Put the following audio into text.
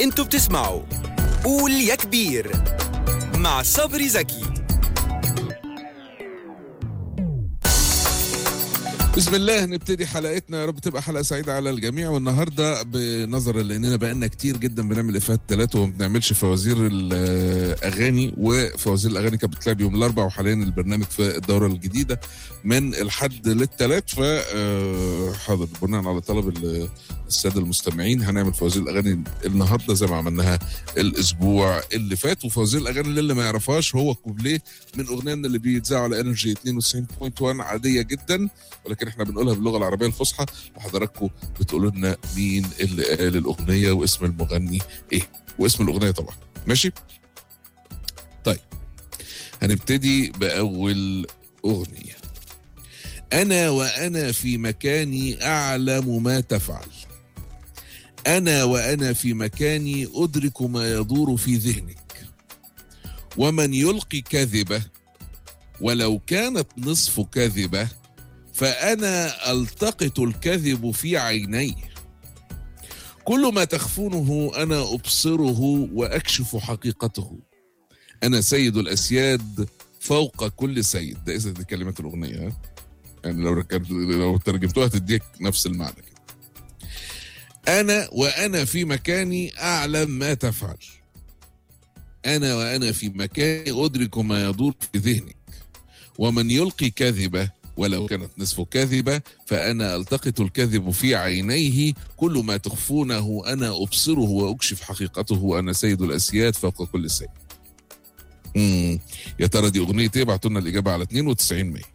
انتوا بتسمعوا قول يا كبير مع صبري زكي بسم الله نبتدي حلقتنا يا رب تبقى حلقه سعيده على الجميع والنهارده بنظرا لاننا بقالنا كتير جدا بنعمل افيهات ثلاثه وما بنعملش فوازير الاغاني وفوازير الاغاني كانت بتلعب يوم الاربعاء وحاليا البرنامج في الدوره الجديده من الحد للثلاث ف آه، حاضر بناء على طلب ال- الساده المستمعين هنعمل فوازير الاغاني النهارده زي ما عملناها الاسبوع اللي فات وفوازير الاغاني اللي, اللي ما يعرفهاش هو كوبليه من اغنيه من اللي بيتذاعوا على انرجي 92.1 عاديه جدا ولكن احنا بنقولها باللغه العربيه الفصحى وحضراتكم بتقولوا لنا مين اللي قال الاغنيه واسم المغني ايه واسم الاغنيه طبعا ماشي طيب هنبتدي باول اغنيه انا وانا في مكاني اعلم ما تفعل انا وانا في مكاني ادرك ما يدور في ذهنك ومن يلقي كذبه ولو كانت نصف كذبه فأنا ألتقط الكذب في عينيه كل ما تخفونه أنا أبصره وأكشف حقيقته أنا سيد الأسياد فوق كل سيد ده إذا دي كلمات الأغنية ها؟ يعني لو ركبت لو ترجمتوها تديك نفس المعنى كده أنا وأنا في مكاني أعلم ما تفعل أنا وأنا في مكاني أدرك ما يدور في ذهنك ومن يلقي كذبه ولو كانت نصف كاذبة فأنا ألتقط الكذب في عينيه كل ما تخفونه أنا أبصره وأكشف حقيقته وأنا سيد الأسياد فوق كل سيد مم. يا ترى دي أغنية إيه؟ ابعتوا لنا الإجابة على 92 مية